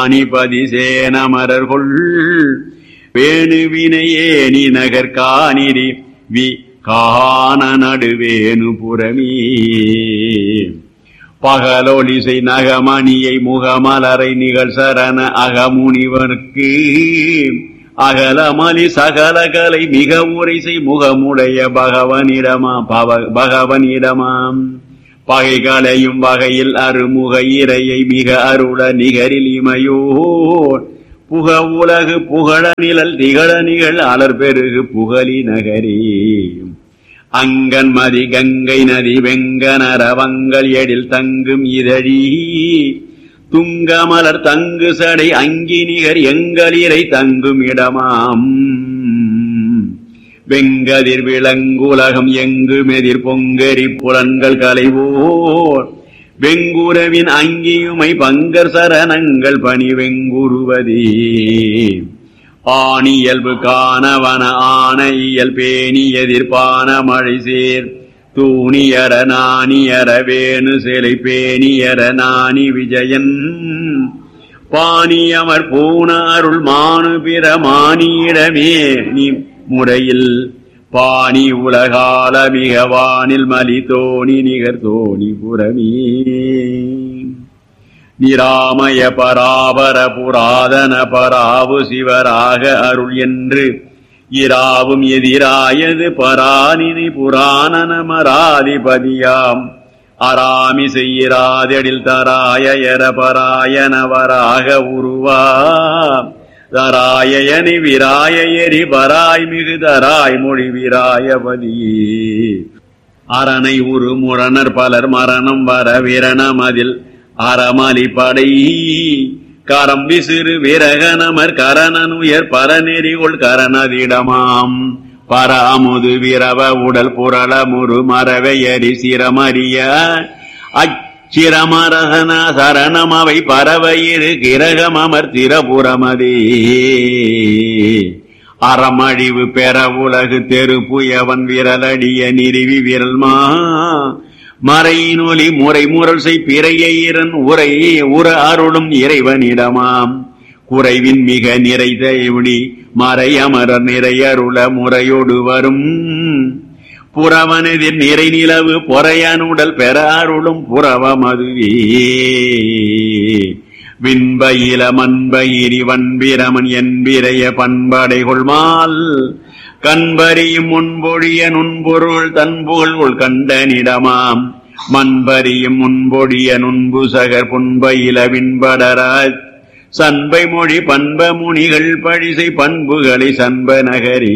அணிபதி சேனமரர்கொள் வேணுவினையேனி நகர் காணிரி we காண நடுவேணு புறமே பகலொலிசை நகமணியை முகமலரை நிகழ் சரண அகமுனிவர்க்கு அகலமலி சகலகலை மிக உரைசை முகமுடைய பகவனிடமா பவ- பகவனிடமாம் பகைகளையும் வகையில் அருமுக இறையை மிக அருள நிகரில் இமையோர் புக உலகு புகழ நிழல் திகழ நிகழ் அலர் பெருகு புகழி நகரே அங்கன் மதி கங்கை நதி வெங்கனரவங்கள் எழில் தங்கும் இதழி துங்கமலர் தங்கு சடை அங்கி நிகர் எங்களிரை தங்கும் இடமாம் வெங்கதிர் விளங்குலகம் எங்கும் எதிர் பொங்கரி புலன்கள் கலைவோர் வெங்குரவின் அங்கியுமை பங்கர் சரணங்கள் பணி வெங்குருவதே ஆணியல்பு காணவன ஆன இயல் பேணி எதிர்ப்பான மழை சேர் தூணியர நாணியர வேணு சிலை பேணியர நாணி விஜயன் பாணியமர் பூன அருள் மானு பிற மானியிடமே நீ முறையில் பாணி உலகால மிக வானில் மலி தோணி நிகர் தோணி புறமே நிராமய பராபர புராதன பராவு சிவராக அருள் என்று இராவும் எதிராயது பராணினி புராணனமராதிபதியாம் அராமி செய்யிராதெடில் தராய எர பராயனவராக உருவா தராயனி விராய எரி பராய் மிகு தராய் மொழி விராயபதியே அரணை உரு முரணர் பலர் மரணம் வர விரணமதில் அறமலி படை கரம் விசிறு விரகனமர் கரணனுயர் பரநெறிகொள் கரணதிடமாம் பராமுது விரவ உடல் புரள முரு மரவையரி சிரமறிய அச்சிரமரசன சரணம் அவை பறவையிரு கிரகமமர் திரபுரமதே அறமழிவு பெற உலகு தெரு புயவன் விரலடிய நிறுவி விரல்மா மறையினொலி முறை முரல் செய் பிறையீரன் உரை உற அருளும் இறைவனிடமாம் குறைவின் மிக நிறைந்த இவடி மறை அமரர் நிறையருள முறையோடு வரும் புறவனதில் நிறை நிலவு பொறையனுடல் பெற அருளும் புறவமதுவே விண்பயில மண்பயிரி வன்பிரமன் என்பிரைய பண்படை கொள்மால் கண்பரியும் முன்பொழிய நுண்பொருள் தன்புகழ் உள் கண்டனிடமாம் மண்பரியும் முன்பொழிய நுண்புசகர் புன்பயில விண்படராஜ் சண்பை மொழி பண்ப முனிகள் பழிசை பண்புகளை சண்ப நகரி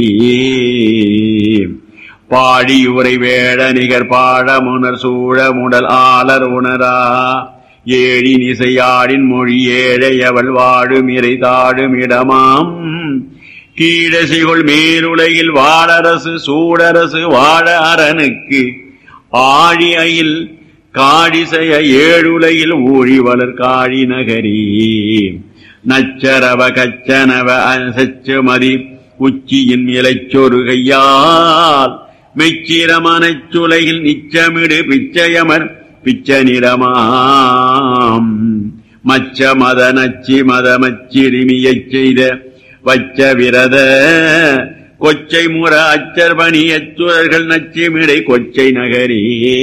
பாடியுரை வேட நிகர் பாழமுனர் சூழ முடல் ஆலர் உணரா ஏழி நிசையாடின் மொழி ஏழையவள் வாழும் இறை தாழும் இடமாம் கீழசைகொள் மேலுலகில் வாழரசு சூடரசு வாழ அரனுக்கு ஆழி அயில் காடிசைய ஏழுலகில் ஊழி வளர் காழி நகரி நச்சரவ கச்சனவ செச்சுமதி உச்சியின் இலைச்சொரு கையால் மெச்சிரமனச் சுலையில் நிச்சமிடு பிச்சையமர் பிச்சனிடமாம் மச்ச மத நச்சி மத மச்சிறுமியச் செய்த வச்ச விரத கொச்சை முற அச்சர்பணி அச்சுரர்கள் நச்சிமிடை கொச்சை நகரி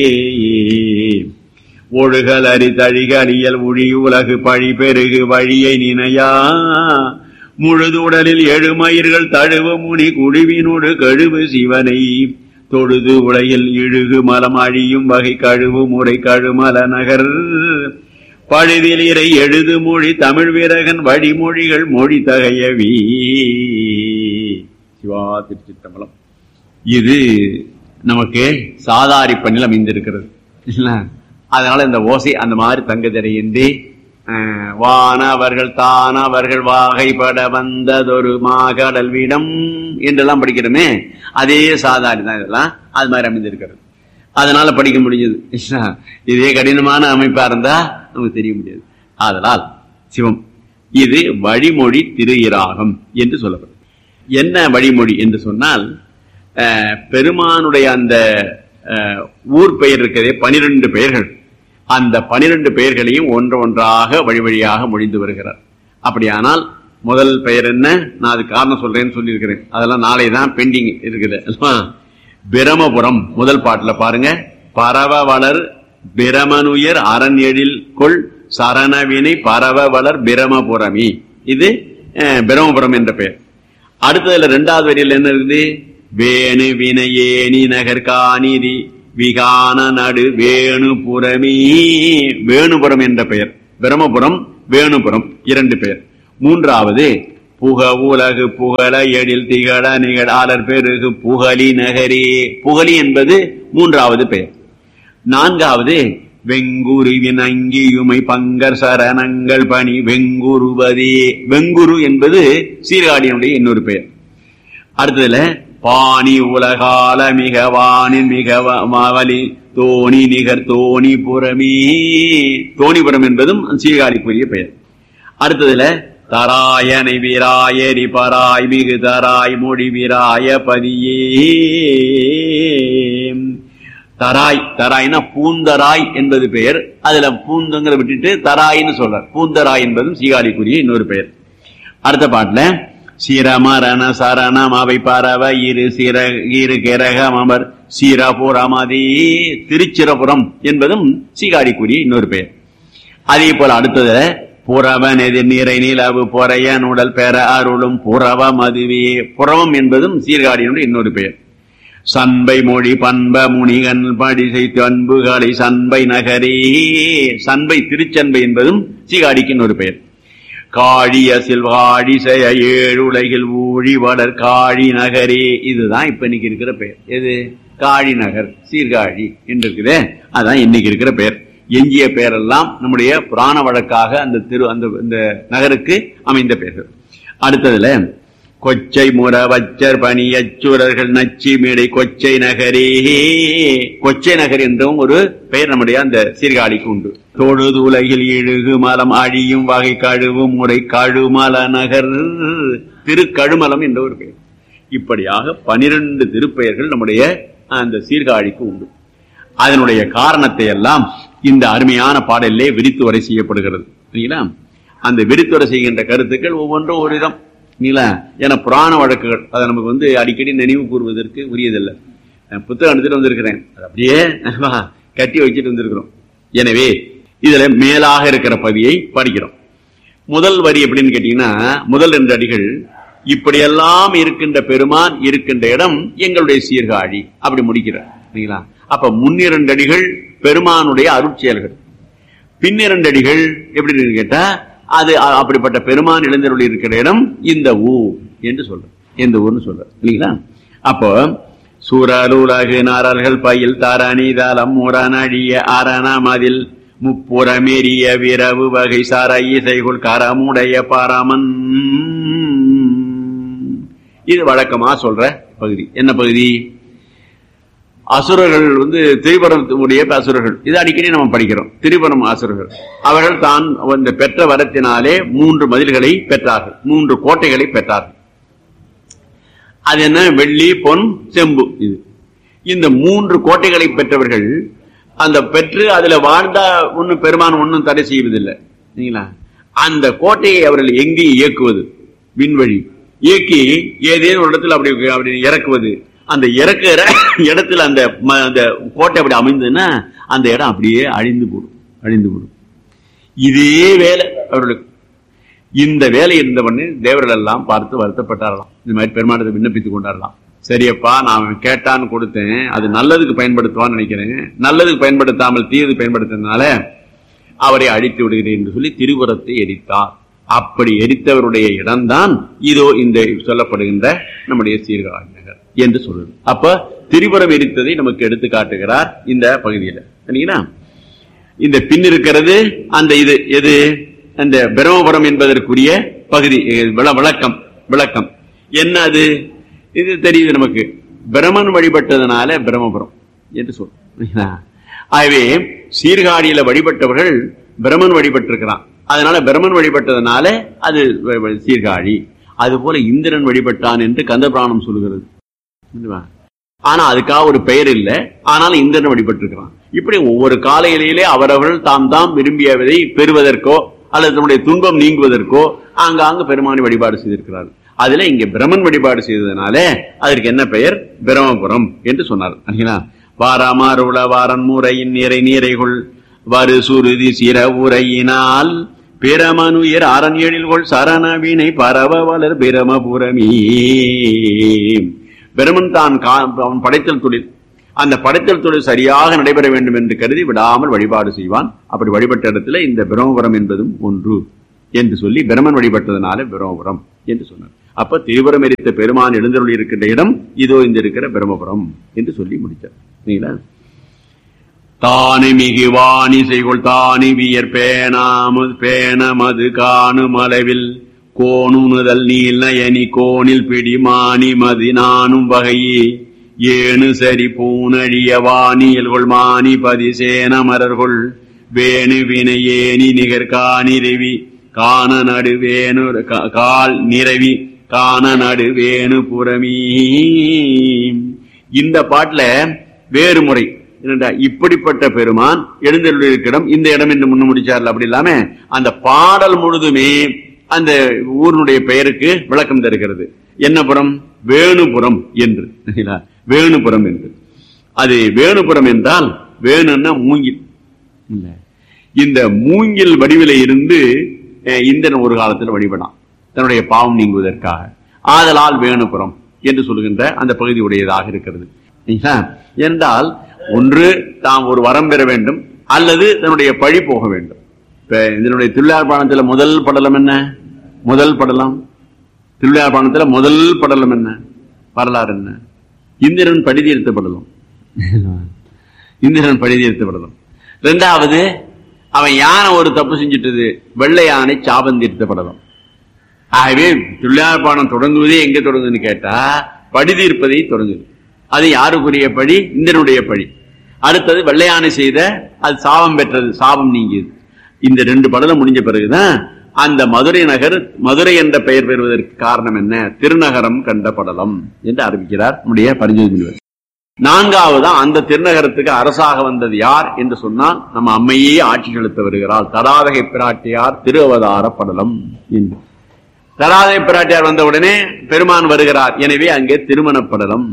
ஒழுகல் அரி தழிகலியல் ஒழி உலகு பழி பெருகு வழியை நினையா முழுதுடலில் எழுமயிர்கள் தழுவு முனி குழுவினோடு கழுவு சிவனை தொழுது உலகில் இழுகு மலம் அழியும் வகை கழுவு முறை கழுமல நகர் பழுதில் இறை எழுது மொழி தமிழ் வீரகன் வழிமொழிகள் மொழி தகையவி சிவா திருச்சிற்றம்பலம் இது நமக்கு சாதாரி பண்ணில் அமைந்திருக்கிறது இல்ல? அதனால இந்த ஓசை அந்த மாதிரி தங்குதடையின்றி அஹ், வானவர்கள் தானவர்கள் வாகைப்பட வந்ததொரு மாகடல் விடம் என்றெல்லாம் படிக்கிறோமே அதே சாதாரி தான் இதெல்லாம் அது மாதிரி அமைந்திருக்கிறது அதனால படிக்க முடிஞ்சது இதே கடினமான அமைப்பா இருந்தா நமக்கு தெரிய முடியாது ஆதலால் சிவம் இது வழிமொழி திரு இராகம் என்று சொல்லப்படும் என்ன வழிமொழி என்று சொன்னால் அஹ், பெருமானுடைய அந்த அஹ், ஊர் பெயர் இருக்கிறதே பனிரெண்டு பெயர்கள் அந்த பனிரெண்டு பெயர்களையும் ஒன்று ஒன்றாக வழி வழியாக மொழிந்து வருகிறார் அப்படியானால் முதல் பெயர் என்ன நான் அது காரணம் சொல்றேன்னு சொல்லியிருக்கிறேன் அதெல்லாம் நாளை தான் பெண்டிங் இருக்குது அல்லவா? பிரமபுரம் முதல் பாட்டுல பாருங்க பரவ வளர் பிரமனுயர் அரண் எழில் கொள் சரணவினை பரவ வளர் பிரமபுரமி இது அஹ், பிரமபுரம் என்ற பெயர் அடுத்ததுல ரெண்டாவது வரியில் என்ன இருக்குது வேணு வினையேனி நகர் காணிதி விகான நடு வேணுபுரமீ வேணுபுரம் என்ற பெயர் பிரம்மபுரம் வேணுபுரம் இரண்டு பெயர் மூன்றாவது புக உலகு புகழ எழில் திகழ நிகழாளர் பெருகு புகழி நகரே புகழி என்பது மூன்றாவது பெயர் நான்காவது வெங்குருவின் அங்கியுமை பங்கர் சரணங்கள் பணி வெங்குருவதே வெங்குரு என்பது சீர்காழியினுடைய இன்னொரு பெயர் அடுத்ததுல பாணி உலகால மிக வானின் மிக வ- மாவலி தோணி நிகர் தோணி புறமீ தோணிபுரம் என்பதும் சீர்காழிக்குரிய பெயர் அடுத்ததுல தராயனை வீராயரி பராய் மிகு தராய் மொழி வீராய பதியே தராய் தராய்னா பூந்தராய் என்பது பெயர் அதுல பூந்தங்கிற விட்டுட்டு தராய்ன்னு சொல்றார் பூந்தராய் என்பதும் சீகாழிக்குரிய இன்னொரு பெயர் அடுத்த பாட்டுல சிரமரண சரணம் அவை பரவ இரு சிற இரு கிரகம் அமர் சிரபுரமதி திருச்சிரபுரம் என்பதும் சீகாழிக்குரிய இன்னொரு பெயர் அதே போல அடுத்தது புறவன் எதிர் நிறை நிலவு பொறையன் உடல் பெற அருளும் புறவம் அதுவே புறவம் என்பதும் சீர்காழியினுடைய இன்னொரு பெயர் சண்பை மொழி பண்ப முனிகன் படிசை அன்புகளை சண்பை நகரே சண்பை திருச்சண்பை என்பதும் சீகாடிக்கு இன்னொரு பெயர் காழிய சில்வாழி செய்ய ஏழுலகில் ஊழி வளர் காழி நகரே இதுதான் இப்ப இன்னைக்கு இருக்கிற பெயர் எது காழி நகர் சீர்காழி என்று இருக்குதே அதான் இன்னைக்கு இருக்கிற பெயர் எஞ்சிய பெயரெல்லாம் நம்முடைய புராண வழக்காக அந்த திரு அந்த இந்த நகருக்கு அமைந்த பெயர்கள் அடுத்ததுல கொச்சை முறவச்சர் பணியச்சுரர்கள் நச்சி மேடை கொச்சை நகரே கொச்சை நகர் என்றும் ஒரு பெயர் நம்முடைய அந்த சீர்காழிக்கு உண்டு தொழுது உலகில் இழுகு மலம் அழியும் வகை கழுவும் முறை கழுமல நகர் திருக்கழுமலம் என்ற ஒரு பெயர் இப்படியாக பனிரெண்டு திருப்பெயர்கள் நம்முடைய அந்த சீர்காழிக்கு உண்டு அதனுடைய காரணத்தை எல்லாம் இந்த அருமையான பாடலிலே விரித்துரை செய்யப்படுகிறது சரிங்களா அந்த விரித்துரை செய்கின்ற கருத்துக்கள் ஒவ்வொன்றும் ஒரு விதம் சரிங்களா ஏன்னா புராண வழக்குகள் அதை நமக்கு வந்து அடிக்கடி நினைவு கூறுவதற்கு உரியதில்லை நான் புத்தகம் எடுத்துட்டு வந்திருக்கிறேன் அது அப்படியே கட்டி வச்சுட்டு வந்திருக்கிறோம் எனவே இதுல மேலாக இருக்கிற பதியை படிக்கிறோம் முதல் வரி எப்படின்னு கேட்டீங்கன்னா முதல் ரெண்டு அடிகள் இப்படியெல்லாம் இருக்கின்ற பெருமான் இருக்கின்ற இடம் எங்களுடைய சீர்காழி அப்படி முடிக்கிறார் சரிங்களா அப்ப முன்னிரண்டு அடிகள் பெருமானுடைய அருட்செயல்கள் பின்னிரண்டு அடிகள் எப்படின்னு கேட்டா அது அ- அப்படிப்பட்ட பெருமான் இளைஞருடைய இருக்கிற இடம் இந்த ஊர் என்று சொல்ற எந்த ஊர்னு சொல்ற இல்லைங்களா அப்போ சூரலுலகு நாரல்கள் பயில் தாரணி தலம் முரணடிய அரணமதில் முப்புறமேறிய விரவு வகை சார இசைகுள் கரமுடைய பரமன் இது வழக்கமா சொல்ற பகுதி என்ன பகுதி அசுரர்கள் வந்து திரிபுரத்துடைய அசுரர்கள் இது அடிக்கடி நம்ம படிக்கிறோம் திரிபுரம் அசுரர்கள் அவர்கள் தான் அந்த பெற்ற வரத்தினாலே மூன்று மதில்களை பெற்றார்கள் மூன்று கோட்டைகளை பெற்றார்கள் அது என்ன வெள்ளி பொன் செம்பு இது இந்த மூன்று கோட்டைகளை பெற்றவர்கள் அந்த பெற்று அதுல வாழ்ந்தா ஒன்னும் பெருமான் ஒன்னும் தடை செய்வதில்லை சரிங்களா அந்த கோட்டையை அவர்கள் எங்கே இயக்குவது விண்வழி இயக்கி ஏதேனும் ஒரு இடத்துல அப்படி அப்படி இறக்குவது அந்த இறக்குற இடத்துல அந்த ம- அந்த கோட்டை அப்படி அமைந்ததுன்னா அந்த இடம் அப்படியே அழிந்து போடும் அழிந்து போடும் இதே வேலை அவர்களுக்கு இந்த வேலை இருந்தவன்னு தேவர்கள் எல்லாம் பார்த்து வருத்தப்பட்டாரலாம் இந்த மாதிரி பெருமானத்தை விண்ணப்பித்துக் கொண்டாரலாம் சரியப்பா நான் கேட்டான்னு கொடுத்தேன் அது நல்லதுக்கு பயன்படுத்துவான்னு நினைக்கிறேன் நல்லதுக்கு பயன்படுத்தாமல் தீயது பயன்படுத்தினால அவரை அழித்து விடுகிறேன் என்று சொல்லி திருவுரத்தை எரித்தார் அப்படி எரித்தவருடைய இடம்தான் இதோ இந்த சொல்லப்படுகின்ற நம்முடைய சீர்காழி நகர் என்று சொல்லுது அப்ப திரிபுரம் எரித்ததை நமக்கு எடுத்து காட்டுகிறார் இந்த பகுதியில சரிங்களா இந்த பின் இருக்கிறது அந்த இது எது அந்த பிரம்மபுரம் என்பதற்குரிய பகுதி அஹ், விள- விளக்கம் விளக்கம் என்ன அது இது தெரியுது நமக்கு பிரமன் வழிபட்டதனால பிரம்மபுரம் என்று சொல்றோம் ஆகவே சீர்காழியில வழிபட்டவர்கள் பிரமன் வழிபட்டிருக்கிறான் அதனால பிரமன் வழிபட்டதனால அது வ- வ- சீர்காழி அது போல இந்திரன் வழிபட்டான் என்று கந்தபுராணம் சொல்லுகிறது புரியுதா? ஆனா அதுக்காக ஒரு பெயர் இல்லை ஆனாலும் இந்திரன் வழிபட்டிருக்கிறான் இப்படி ஒவ்வொரு காலையிலே அவரவர்கள் தாம் தாம் விரும்பியதை பெறுவதற்கோ அல்லது தன்னுடைய துன்பம் நீங்குவதற்கோ ஆங்காங்கு பெருமானை வழிபாடு செய்திருக்கிறார்கள் அதுல இங்க பிரமன் வழிபாடு செய்ததுனால அதற்கு என்ன பெயர் பிரமபுரம் என்று சொன்னார் சரிங்களா வாராமாருள வாரன் முறையின் நிறை நீரைகுள் வரு சுருதி சிற உரையினால் பிரமனுயர் அரண் எழில்கொள் சரணவினை பரவ வளர் பிரமபுரமீ பிரமன் தான் கா- அவன் படைத்தல் தொழில் அந்த படைத்தல் தொழில் சரியாக நடைபெற வேண்டும் என்று கருதி விடாமல் வழிபாடு செய்வான் அப்படி வழிபட்ட இடத்துல இந்த பிரம்மபுரம் என்பதும் ஒன்று என்று சொல்லி பிரமன் வழிபட்டதனால பிரம்மபுரம் என்று சொன்னார் அப்ப திருபுரம் எரித்த பெருமான் எழுந்தருளி இருக்கின்ற இடம் இதோ இந்த இருக்கிற பிரம்மபுரம் என்று சொல்லி முடித்தார் சரிங்களா தானு மிகு வாணி செய்கொள் தானி வியர் பேணாம பேணமது காணும் அளவில் கோணுணுதல் நீல் நயனி கோணில் பிடி மானி மதி நானும் வகையே ஏணு சரி பூனழிய வாணியல்கொள் மானி பதி சேன மரர்கொள் வேணு வினையேனி நிகர் காணிரவி காண நடுவேணு கா- கால் நிறவி காண நடுவேணு புறமீ இந்த பாட்டுல வேறு முறை என்னடா இப்படிப்பட்ட பெருமான் எழுந்தருளிருக்கிற இடம் இந்த இடம் என்று முன்ன முடிச்சார்ல அப்படி இல்லாம அந்த பாடல் முழுதுமே அந்த ஊரினுடைய பெயருக்கு விளக்கம் தருகிறது என்ன புறம் வேணுபுரம் என்று சரிங்களா? வேணுபுரம் என்று அது வேணுபுரம் என்றால் வேணுன்னா மூங்கில் இல்ல இந்த மூங்கில் வடிவில இருந்து அஹ், இந்திரன் ஒரு காலத்தில் வழிபடான் தன்னுடைய பாவம் நீங்குவதற்காக ஆதலால் வேணுபுரம் என்று சொல்லுகின்ற அந்த பகுதி உடையதாக இருக்கிறது சரிங்களா? என்றால் ஒன்று தாம் ஒரு வரம் பெற வேண்டும் அல்லது தன்னுடைய பழி போக வேண்டும் இப்ப இதனுடைய திருவிழாபானத்தில் முதல் படலம் என்ன முதல் படலம் திருவிழாபானத்துல முதல் படலம் என்ன வரலாறு என்ன இந்திரன் படி தீர்த்த படலம் இந்திரன் படி தீர்த்த படலம் ரெண்டாவது அவன் யானை ஒரு தப்பு செஞ்சிட்டது வெள்ளை யானை சாபம் தீர்த்த படலம் ஆகவே திருவிழாபானம் தொடங்குவதே எங்க தொடங்குதுன்னு கேட்டா படி தீர்ப்பதை தொடங்குது அது யாருக்குரிய பழி இந்திரனுடைய பழி அடுத்தது வெள்ளையானை செய்த அது சாபம் பெற்றது சாபம் நீங்கியது இந்த ரெண்டு படலம் முடிஞ்ச பிறகுதான் அந்த மதுரை நகர் மதுரை என்ற பெயர் பெறுவதற்கு காரணம் என்ன திருநகரம் கண்ட படலம் என்று அறிவிக்கிறார் நம்முடைய பரிஞ்சோதி முனிவர் நான்காவது அந்த திருநகரத்துக்கு அரசாக வந்தது யார் என்று சொன்னால் நம்ம அம்மையே ஆட்சி செலுத்த வருகிறாள் தடாதகை பிராட்டியார் திரு அவதார படலம் என்று தடாதகை பிராட்டியார் வந்த உடனே பெருமான் வருகிறார் எனவே அங்கே திருமணப்படலம்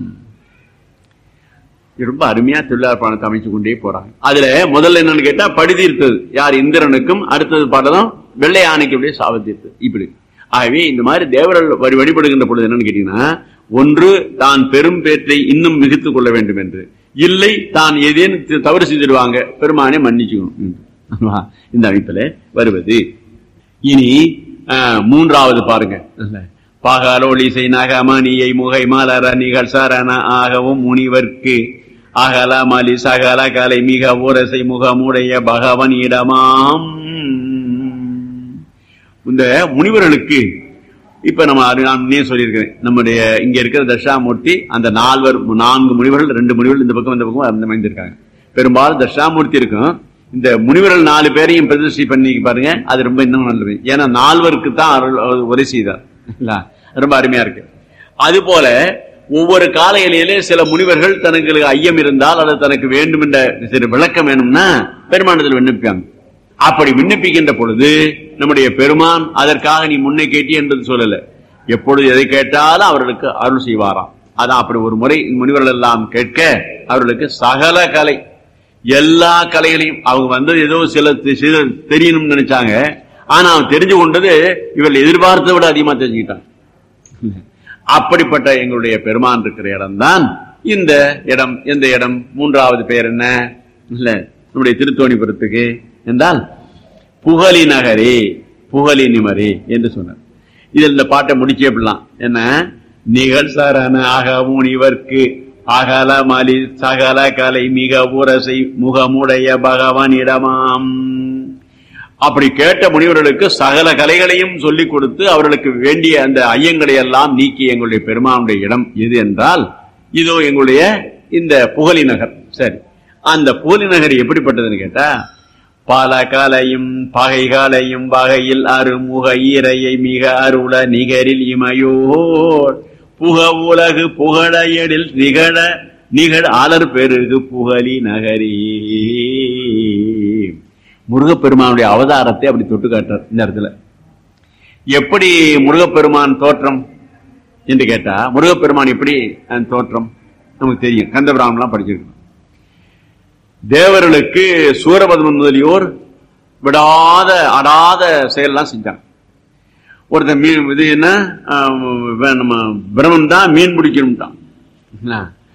இது ரொம்ப அருமையா தொழிலாளர் அமைச்சு கொண்டே போறாங்க அதுல முதல்ல என்னன்னு கேட்டா படி தீர்த்தது யார் இந்திரனுக்கும் அடுத்தது படலம் வெள்ளை யானைக்கு அப்படியே சாபத்தீர்த்தது இப்படி ஆகவே இந்த மாதிரி தேவர்கள் வழி வழிபடுகின்ற பொழுது என்னன்னு கேட்டீங்கன்னா ஒன்று தான் பெரும் பேற்றை இன்னும் மிகுத்துக் கொள்ள வேண்டும் என்று இல்லை தான் ஏதேனும் தி- தவறு செய்திடுவாங்க பெருமானை மன்னிச்சுக்கணும் என்று. அல்லவா? இந்த அமைப்பில் வருவது இனி அஹ், மூன்றாவது பாருங்க பகலொளிசை நகமணியை முகை மலர நிகழ் சரண ஆகவும் முனிவர்க்கு அகல மலி சகல கலை மிக உரசை முகமுடைய பகவனிடமாம் இந்த முனிவர்களுக்கு இப்ப நம்ம அது நான் முன்னே சொல்லியிருக்கிறேன் நம்முடைய இங்க இருக்கிற தட்சாமூர்த்தி அந்த நால்வர் நான்கு முனிவர்கள் ரெண்டு முனிவர்கள் இந்த பக்கம் இந்த பக்கம் அந்த அமைந்திருக்காங்க பெரும்பாலும் தட்சாமூர்த்தி இருக்கும் இந்த முனிவர்கள் நாலு பேரையும் பிரதிஷ்டை பண்ணி பாருங்க அது ரொம்ப இன்னும் நல்லது ஏன்னா நால்வருக்கு தான் அருள் உரை செய்தார் இல்ல? ரொம்ப அருமையா இருக்கு அது போல ஒவ்வொரு காலையிலே சில முனிவர்கள் தனக்கு ஐயம் இருந்தால் அல்லது தனக்கு வேண்டும் என்ற சிறு விளக்கம் வேணும்னா பெருமானத்தில் விண்ணப்பிப்பாங்க அப்படி விண்ணப்பிக்கின்ற பொழுது நம்முடைய பெருமான் அதற்காக நீ முன்னை கேட்டி என்பது சொல்லல எப்பொழுது எதை கேட்டாலும் அவர்களுக்கு அருள் செய்வாராம் அதான் அப்படி ஒரு முறை முனிவர்கள் எல்லாம் கேட்க அவர்களுக்கு சகல கலை எல்லா கலைகளையும் அவங்க வந்தது ஏதோ சில தி- சில தெரியணும்னு நினைச்சாங்க ஆனா அவன் தெரிஞ்சு கொண்டது இவர்கள் எதிர்பார்த்ததை விட அதிகமா தெரிஞ்சுக்கிட்டான் அப்படிப்பட்ட எங்களுடைய பெருமான் இருக்கிற இடம்தான் இந்த இடம் எந்த இடம் மூன்றாவது பெயர் என்ன இல்ல நம்முடைய திருத்தோணிபுரத்துக்கு என்றால் புகழி நகரே புகழி நிமரே என்று சொன்னார் இதில் இந்த பாட்டை முடிச்சு அப்படிலாம் என்ன நிகழ் சரண அகமுனிவர்க்கு அகல மலி சகல கலை மிக உரசை முகமுடைய பகவானிடமாம் அப்படி கேட்ட முனிவர்களுக்கு சகல கலைகளையும் சொல்லிக் கொடுத்து அவர்களுக்கு வேண்டிய அந்த ஐயங்களை எல்லாம் நீக்கி எங்களுடைய பெருமானுடைய இடம் எது என்றால் இதோ எங்களுடைய இந்த புகழி நகர் சரி அந்த புகழி நகர் எப்படிப்பட்டதுன்னு கேட்டா பல கலையும் பகைகளையும் வகையில் அருமுக ஈரையை மிக அருள நிகரில் இமையோர் புக உலகு புகழ எழில் நிகழ நிகழ் அலர் பெருகு புகழி நகரே முருகப்பெருமானுடைய அவதாரத்தை அப்படி தொட்டு காட்டுறார் இந்த இடத்துல எப்படி முருகப்பெருமான் தோற்றம் என்று கேட்டா முருகப்பெருமான் எப்படி அந்த தோற்றம் நமக்கு தெரியும் கந்தபிராமன்லாம் படிச்சிருக்கோம் தேவர்களுக்கு சூரபத்மன் முதலியோர் விடாத அடாத செயல்லாம் செஞ்சாங்க ஒருத்தன் மீன் இது என்ன ஆஹ் நம்ம பிரமன் தான் மீன் பிடிக்கணும்ட்டான் என்ன?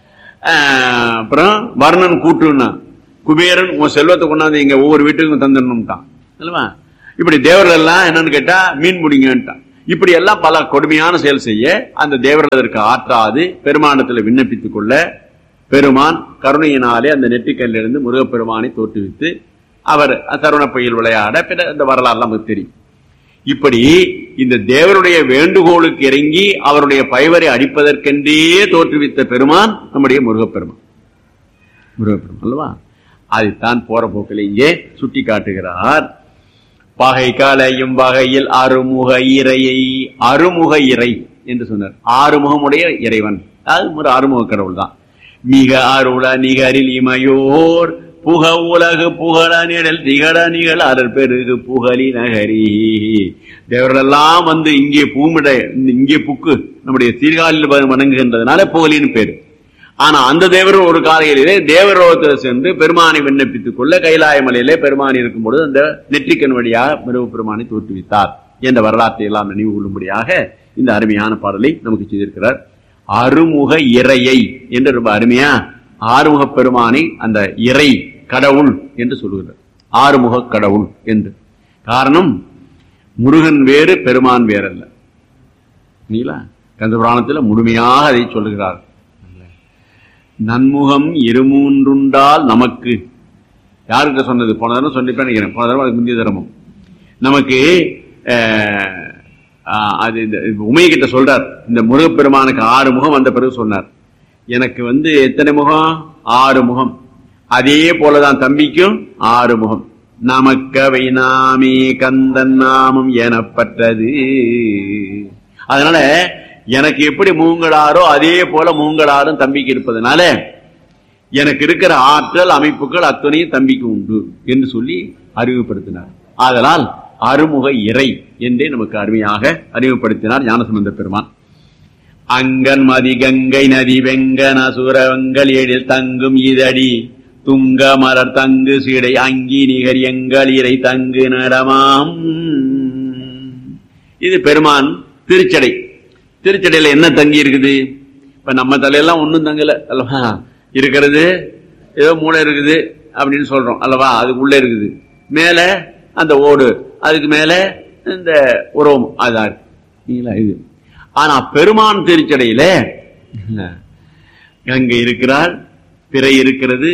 ஆஹ் அப்புறம் வர்ணன் கூட்டுன்னா குபேரன் உன் செல்வத்தை கொண்டாந்து இங்க ஒவ்வொரு வீட்டுக்கும் தந்துடணும்ட்டான் இல்லவா இப்படி தேவர்கள் எல்லாம் என்னன்னு கேட்டா மீன் பிடிங்கன்ட்டான் இப்படி எல்லாம் பல கொடுமையான செயல் செய்ய அந்த தேவர்கள் அதற்கு ஆற்றாது பெருமானத்தில் விண்ணப்பித்துக் கொள்ள பெருமான் கருணையினாலே அந்த நெற்றிக்கல்லிருந்து முருகப்பெருமானை தோற்றுவித்து அவர் தருணப்பையில் விளையாட பிற இந்த வரலாறுலாம் நமக்கு தெரியும் இப்படி இந்த தேவருடைய வேண்டுகோளுக்கு இறங்கி அவருடைய பைவரை அடிப்பதற்கென்றே தோற்றுவித்த பெருமான் நம்முடைய முருகப்பெருமான் முருகப்பெருமான் அல்லவா அதைத்தான் போற போக்கில் இங்கே சுட்டி காட்டுகிறார் பகை கலையும் வகையில் அருமுக இறையை அருமுக இறை என்று சொன்னார் ஆறுமுகமுடைய இறைவன் அது ஒரு அருமுக கடவுள் தான் மிக அருள நிகரில் இமையோர் புக உலகு புகழ நிழல் திகழ நிகழ் அருள் பெருகு புகழி நகரி தேவரெல்லாம் வந்து இங்கே பூமிட இங்கே புக்கு நம்முடைய சீர்காழில் வணங்குகின்றதுனால புகழின்னு பேரு ஆனா அந்த தேவர் ஒரு காலையிலே தேவரோகத்தில் சென்று பெருமானை விண்ணப்பித்துக் கொள்ள கைலாய மலையிலே பெருமான் இருக்கும் பொழுது அந்த நெற்றிக்கண் வழியாக மிருக பெருமானை தோற்றுவித்தார் என்ற வரலாற்றை எல்லாம் நினைவு கொள்ளும்படியாக இந்த அருமையான பாடலை நமக்கு செய்திருக்கிறார் அருமுக இறையை என்று ரொம்ப அருமையா ஆறுமுக பெருமானை அந்த இறை கடவுள் என்று சொல்லுகிறார் ஆறுமுக கடவுள் என்று காரணம் முருகன் வேறு பெருமான் வேறல்ல நீங்களா கந்த புராணத்தில் முழுமையாக அதை சொல்லுகிறார் நன்முகம் இருமூன்றுண்டால் நமக்கு யாருக்கிட்ட சொன்னது போன தடவை சொல்லிப்பேன் நினைக்கிறேன் போன தடவை அதுக்கு முந்தைய தரமும் நமக்கு அஹ், ஆஹ், அது இந்த உமைய கிட்ட சொல்றார் இந்த முருகப்பெருமானுக்கு ஆறு முகம் வந்த பிறகு சொன்னார் எனக்கு வந்து எத்தனை முகம் ஆறு முகம் அதே போலதான் தம்பிக்கும் ஆறு முகம் நமக்கவை நாமே கந்தன் நாமம் எனப்பட்டது அதனால எனக்கு எப்படி மூங்களாரோ அதே போல மூங்களாரும் தம்பிக்கு இருப்பதனால எனக்கு இருக்கிற ஆற்றல் அமைப்புகள் அத்தனையும் தம்பிக்கு உண்டு என்று சொல்லி அறிவுப்படுத்தினார் ஆதலால் அருமுக இறை என்றே நமக்கு அருமையாக அறிவுப்படுத்தினார் ஞானசம்பந்த பெருமான் அங்கன் மதி கங்கை நதி வெங்கன சுரவங்கள் எழில் தங்கும் இதடி துங்க மலர் தங்கு சீடை அங்கி நிகர் எங்கள் இறை தங்கு நடமாம் இது பெருமான் திருச்சடை திருச்சடையில என்ன தங்கி இருக்குது இப்ப நம்ம தலையெல்லாம் ஒண்ணும் தங்கல அல்லவா இருக்கிறது ஏதோ மூளை இருக்குது அப்படின்னு சொல்றோம் அல்லவா அதுக்குள்ள இருக்குது மேல அந்த ஓடு அதுக்கு மேல இந்த உறவும் அதான் இருக்கு. சரிங்களா? இது ஆனா பெருமான் திருச்சடையில கங்கை இருக்கிறார் பிறை இருக்கிறது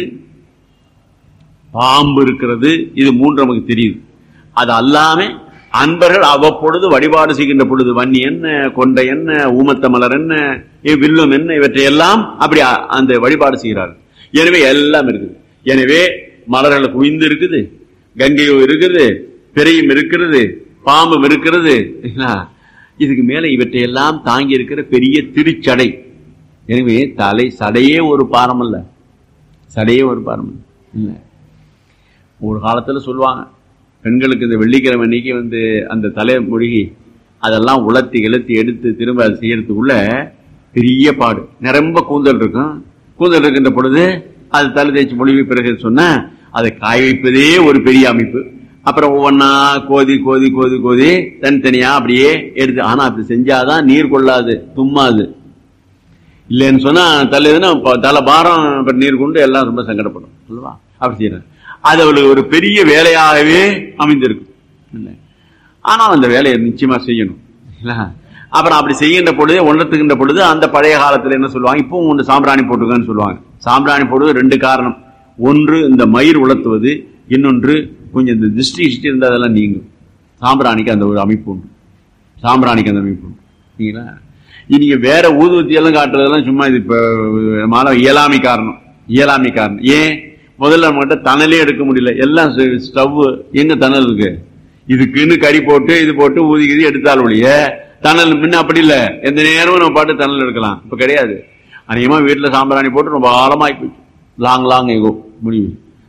பாம்பு இருக்கிறது இது மூன்று நமக்கு தெரியுது அது அல்லாம அன்பர்கள் அவ்வப்பொழுது வழிபாடு செய்கின்ற பொழுது வன்னி என்ன கொண்டை என்ன ஊமத்த மலர் என்ன இ- வில்லும் என்ன இவற்றை எல்லாம் அப்படி அ- அந்த வழிபாடு செய்கிறார்கள் எனவே எல்லாம் இருக்குது எனவே மலர்கள் குவிந்து இருக்குது கங்கையும் இருக்குது பிறையும் இருக்கிறது பாம்பும் இருக்கிறது சரிங்களா? இதுக்கு மேல இவற்றை எல்லாம் தாங்கி இருக்கிற பெரிய திருச்சடை எனவே தலை சடையே ஒரு பாரம் அல்ல சடையே ஒரு பாரம் அல்ல. இல்லை ஒரு காலத்துல சொல்லுவாங்க பெண்களுக்கு இந்த வெள்ளிக்கிழமை அன்னைக்கு வந்து அந்த தலை மொழிகி அதெல்லாம் உலர்த்தி இழுத்தி எடுத்து திரும்ப அதை செய்யறதுக்குள்ள பெரிய பாடு நிரம்ப கூந்தல் இருக்கும் கூந்தல் இருக்கின்ற பொழுது அது தலை தேய்ச்சி மொழிவி பிறகு சொன்னா அதை காய வைப்பதே ஒரு பெரிய அமைப்பு அப்புறம் ஒவ்வொன்னா கோதி கோதி கோதி கோதி தனித்தனியா அப்படியே எடுத்து ஆனா அப்படி செஞ்சாதான் நீர் கொள்ளாது தும்மாது இல்லைன்னு சொன்னா தள்ளுதுன்னா ப- தலை பாரம் அப்புறம் நீர் கொண்டு எல்லாம் ரொம்ப சங்கடப்படும் சொல்லுவா அப்படி செய்யறேன் அது அவளுக்கு ஒரு பெரிய வேலையாகவே அமைந்திருக்கும் இல்லை ஆனால் அந்த வேலையை நிச்சயமா செய்யணும் இல்ல? அப்புறம் அப்படி செய்கின்ற பொழுது உணர்த்துகின்ற பொழுது அந்த பழைய காலத்துல என்ன சொல்லுவாங்க இப்போ ஒன்று சாம்பிராணி போட்டுக்கன்னு சொல்லுவாங்க சாம்பிராணி போடுவது ரெண்டு காரணம் ஒன்று இந்த மயிர் உலர்த்துவது இன்னொன்று கொஞ்சம் இந்த திருஷ்டி கிஷ்டி இருந்தால் அதெல்லாம் நீங்கும் சாம்பிராணிக்கு அந்த ஒரு அமைப்பு உண்டு சாம்பிராணிக்கு அந்த அமைப்பு உண்டு சரிங்களா நீங்க வேற ஊதுவத்தி எல்லாம் காட்டுறதெல்லாம் சும்மா இது இப்ப மாணவ இயலாமை காரணம் இயலாமை காரணம் ஏன் முதல்ல நம்மகிட்ட தணலே எடுக்க முடியல எல்லாம் ஸ்டவ் எங்க தணல் இருக்கு இதுக்குன்னு கறி போட்டு இது போட்டு ஊதி கீதி எடுத்தால் ஒழிய தணல் முன்ன அப்படி இல்ல எந்த நேரமும் நம்ம பாட்டு தணல் எடுக்கலாம் இப்ப கிடையாது அநேகமா வீட்டுல சாம்பிராணி போட்டு ரொம்ப ஆழமாயி போச்சு லாங் லாங் எகோ முடிவு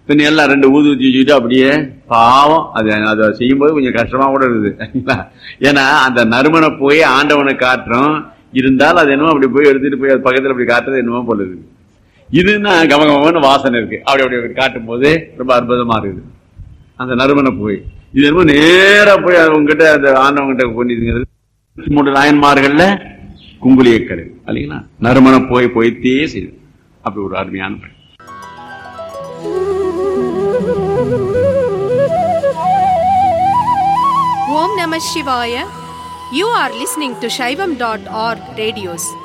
பின்ன எல்லாம் ரெண்டு ஊது ஊத்தி வச்சுக்கிட்டு அப்படியே பாவம் அது அதை செய்யும்போது கொஞ்சம் கஷ்டமா கூட இருக்குது ஏன்னா அந்த நறுமண போய் ஆண்டவனை காட்டுறோம் இருந்தாலும் அது என்னமோ அப்படி போய் எடுத்துட்டு போய் அது பக்கத்துல அப்படி காட்டுறது என்னமோ போல இருக்கு இதுன்னா கமகமன்னு வாசனை இருக்கு அப்படி அப்படி அப்படி காட்டும் போது ரொம்ப அற்புதமா இருக்குது அந்த நறுமண போய் இது என்னமோ நேரா போய் அது உங்ககிட்ட அந்த ஆண்டவங்கிட்ட கொண்டிருக்கிறது மூன்று நாயன்மார்கள்ல குங்குலியக்கரு இல்லைங்களா நறுமண போய் போய்த்தே செய்யுது அப்படி ஒரு அருமையான பணி Om Namah Shivaya. You are listening to Shaivam.org radios.